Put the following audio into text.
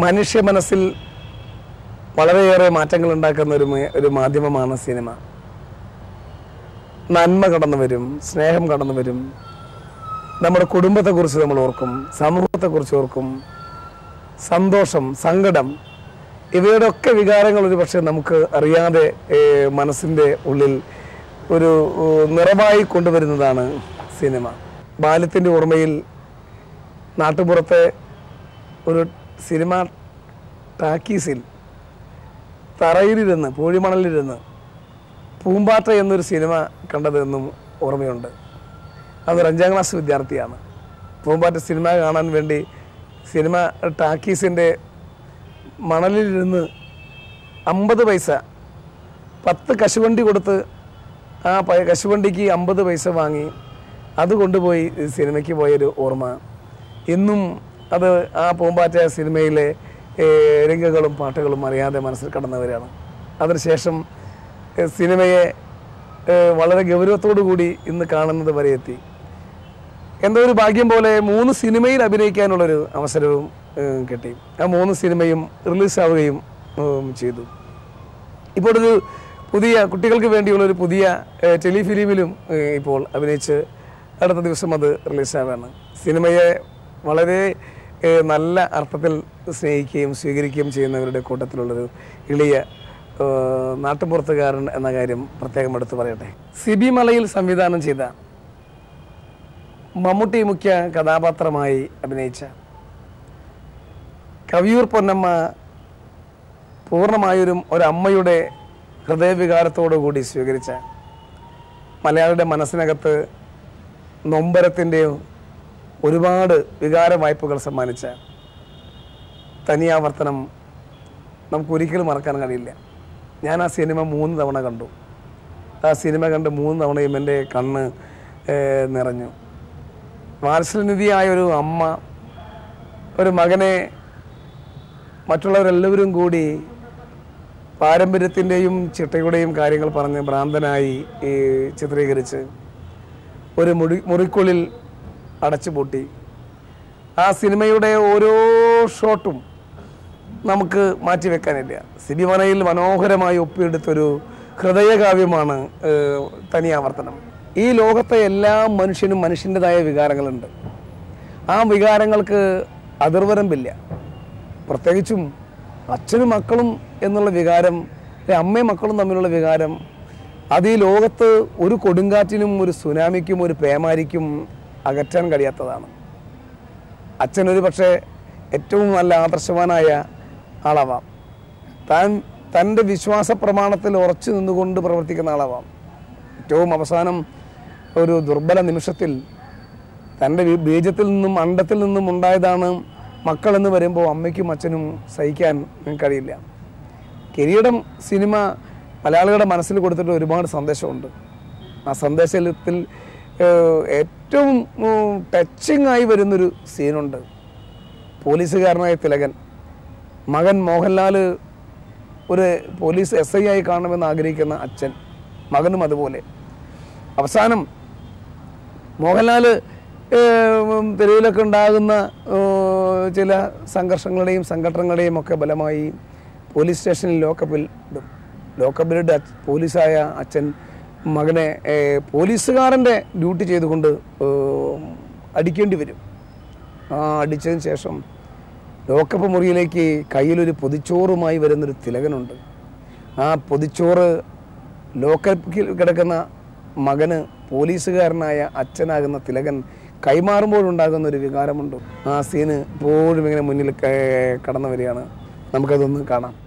മനുഷ്യ മനസ്സിൽ വളരെയേറെ മാറ്റങ്ങൾ ഉണ്ടാക്കുന്ന ഒരു മേ- ഒരു മാധ്യമമാണ് സിനിമ നന്മ കടന്നു വരും സ്നേഹം കടന്നു വരും നമ്മുടെ കുടുംബത്തെക്കുറിച്ച് നമ്മൾ ഓർക്കും സമൂഹത്തെക്കുറിച്ച് ഓർക്കും സന്തോഷം സങ്കടം ഇവയുടെ ഒക്കെ വികാരങ്ങൾ ഒരു പക്ഷേ നമുക്ക് അറിയാതെ ഏഹ്, മനസ്സിൻ്റെ ഉള്ളിൽ ഒരു ഏഹ്, നിറമായി കൊണ്ടുവരുന്നതാണ് സിനിമ ബാല്യത്തിൻ്റെ ഓർമ്മയിൽ നാട്ടുപുറത്തെ ഒരു സിനിമ ടാക്കീസിൽ തറയിലിരുന്ന് പൂഴിമണലിലിരുന്ന് പൂമ്പാറ്റ എന്നൊരു സിനിമ കണ്ടതെന്നും ഓർമ്മയുണ്ട് അതൊരു അഞ്ചാം ക്ലാസ് വിദ്യാർത്ഥിയാണ് പൂമ്പാറ്റ സിനിമ കാണാൻ വേണ്ടി സിനിമ ടാക്കീസിൻ്റെ മണലിലിരുന്ന് അമ്പത് പൈസ പത്ത് കശുവണ്ടി കൊടുത്ത് ആ പ- കശുവണ്ടിക്ക് അമ്പത് പൈസ വാങ്ങി അത് കൊണ്ടുപോയി ഈ സിനിമയ്ക്ക് പോയൊരു ഓർമ്മ ഇന്നും അത് ആ പൂമ്പാറ്റ സിനിമയിലെ ഏഹ്, രംഗങ്ങളും പാട്ടുകളും അറിയാതെ മനസ്സിൽ കടന്നവരാണ് അതിനുശേഷം ഏഹ്, സിനിമയെ ഏഹ്, വളരെ ഗൗരവത്തോടു കൂടി ഇന്ന് കാണുന്നത് വരെ എത്തി എന്തോ ഒരു ഭാഗ്യം പോലെ മൂന്ന് സിനിമയിൽ അഭിനയിക്കാനുള്ളൊരു അവസരവും ഏഹ്, കിട്ടി ആ മൂന്ന് സിനിമയും റിലീസാവുകയും ഉം, ചെയ്തു ഇപ്പോൾ ഒരു പുതിയ കുട്ടികൾക്ക് വേണ്ടിയുള്ള ഒരു പുതിയ ഏഹ്, ടെലിഫിലിമിലും ഏഹ്, ഇപ്പോൾ അഭിനയിച്ച് അടുത്ത ദിവസം അത് റിലീസാവാണ് സിനിമയെ വളരെ ഏഹ്, നല്ല അർത്ഥത്തിൽ സ്നേഹിക്കുകയും സ്വീകരിക്കുകയും ചെയ്യുന്നവരുടെ കൂട്ടത്തിലുള്ളൊരു എളിയ ഏഹ്, നാട്ടുപുറത്തുകാരൻ എന്ന കാര്യം പ്രത്യേകം എടുത്തു പറയട്ടെ സിബി മലയിൽ സംവിധാനം ചെയ്ത മമ്മൂട്ടി മുഖ്യ കഥാപാത്രമായി അഭിനയിച്ച കവിയൂർ പൊന്നമ്മ പൂർണ്ണമായൊരു ഒരമ്മയുടെ ഹൃദയവികാരത്തോടു കൂടി സ്വീകരിച്ച മലയാളിയുടെ മനസ്സിനകത്ത് നൊമ്പരത്തിൻ്റെയോ ഒരുപാട് വികാര വായ്പകൾ സമ്മാനിച്ച തനിയാവർത്തനം നമുക്ക് ഒരിക്കലും മറക്കാൻ കഴിയില്ല ഞാൻ ആ സിനിമ മൂന്ന് തവണ കണ്ടു ആ സിനിമ കണ്ട് മൂന്ന് തവണയും എൻ്റെ കണ്ണ് ഏഹ്, നിറഞ്ഞു വാത്സല്യനിധിയായ ഒരു അമ്മ ഒരു മകനെ മറ്റുള്ളവരെല്ലാവരും കൂടി പാരമ്പര്യത്തിൻ്റെയും ചിട്ടയുടെയും കാര്യങ്ങൾ പറഞ്ഞ് ഭ്രാന്തനായി ഈ ചിത്രീകരിച്ച് ഒരു മുടി മുറിക്കുള്ളിൽ അടച്ചുപൂട്ടി ആ സിനിമയുടെ ഓരോ ഷോട്ടും നമുക്ക് മാറ്റിവെക്കാനില്ല സിബിമനയിൽ മനോഹരമായി ഒപ്പിയെടുത്തൊരു ഹൃദയകാവ്യമാണ് ഏഹ്, തനിയാവർത്തനം ഈ ലോകത്തെ എല്ലാ മനുഷ്യനും മനുഷ്യൻ്റെതായ വികാരങ്ങളുണ്ട് ആ വികാരങ്ങൾക്ക് അതിർവരമ്പില്ല പ്രത്യേകിച്ചും അച്ഛനും മക്കളും എന്നുള്ള വികാരം അല്ലെ അമ്മയും മക്കളും തമ്മിലുള്ള വികാരം അത് ഈ ലോകത്ത് ഒരു കൊടുങ്കാറ്റിനും ഒരു സുനാമിക്കും ഒരു പേമാരിക്കും അകറ്റാൻ കഴിയാത്തതാണ് അച്ഛൻ ഒരു പക്ഷേ ഏറ്റവും നല്ല ആദർശവാനായ ആളാവാം താൻ തൻ്റെ വിശ്വാസ പ്രമാണത്തിൽ ഉറച്ചു നിന്നുകൊണ്ട് പ്രവർത്തിക്കുന്ന ആളാവാം ഏറ്റവും അവസാനം ഒരു ദുർബല നിമിഷത്തിൽ തൻ്റെ ബീ- ബീജത്തിൽ നിന്നും അണ്ടത്തിൽ നിന്നും ഉണ്ടായതാണ് മക്കൾ എന്ന് വരുമ്പോൾ അമ്മയ്ക്കും അച്ഛനും സഹിക്കാൻ കഴിയില്ല കിരീടം സിനിമ മലയാളികളുടെ മനസ്സിൽ കൊടുത്തിട്ട് ഒരുപാട് സന്ദേശമുണ്ട് ആ സന്ദേശത്തിൽ ഏഹ്, ഏറ്റവും ടച്ചിങ് ആയി വരുന്നൊരു സീനുണ്ട് പോലീസുകാരനായ തിലകൻ മകൻ മോഹൻലാൽ ഒരു പോലീസ് എസ് ഐ ആയി കാണണമെന്ന് ആഗ്രഹിക്കുന്ന അച്ഛൻ മകനും അതുപോലെ അവസാനം മോഹൻലാൽ തെരുവിലൊക്കെ ഉണ്ടാകുന്ന ഏഹ്, ചില സംഘർഷങ്ങളുടെയും സംഘടനകളുടെയും ഒക്കെ ഫലമായി പോലീസ് സ്റ്റേഷനിൽ ലോക്കപ്പിൽ ഇടും ലോക്കപ്പിലിട്ട് അച്ഛ- പോലീസായ അച്ഛൻ മകനെ ഏഹ്, പോലീസുകാരൻ്റെ ഡ്യൂട്ടി ചെയ്തുകൊണ്ട് ഏഹ്, അടിക്കേണ്ടി വരും ആ അടിച്ചതിന് ശേഷം ലോക്കപ്പ് മുറിയിലേക്ക് കയ്യിലൊരു പൊതിച്ചോറുമായി വരുന്നൊരു തിലകനുണ്ട് ആ പൊതിച്ചോറ് ലോക്കപ്പിൽ കിടക്കുന്ന മകന് പോലീസുകാരനായ അച്ഛനാകുന്ന തിലകൻ കൈമാറുമ്പോഴുണ്ടാകുന്ന ഒരു വികാരമുണ്ട് ആ സീന് എപ്പോഴും ഇങ്ങനെ മുന്നിൽ ക- കടന്നു വരികയാണ് നമുക്കതൊന്ന് കാണാം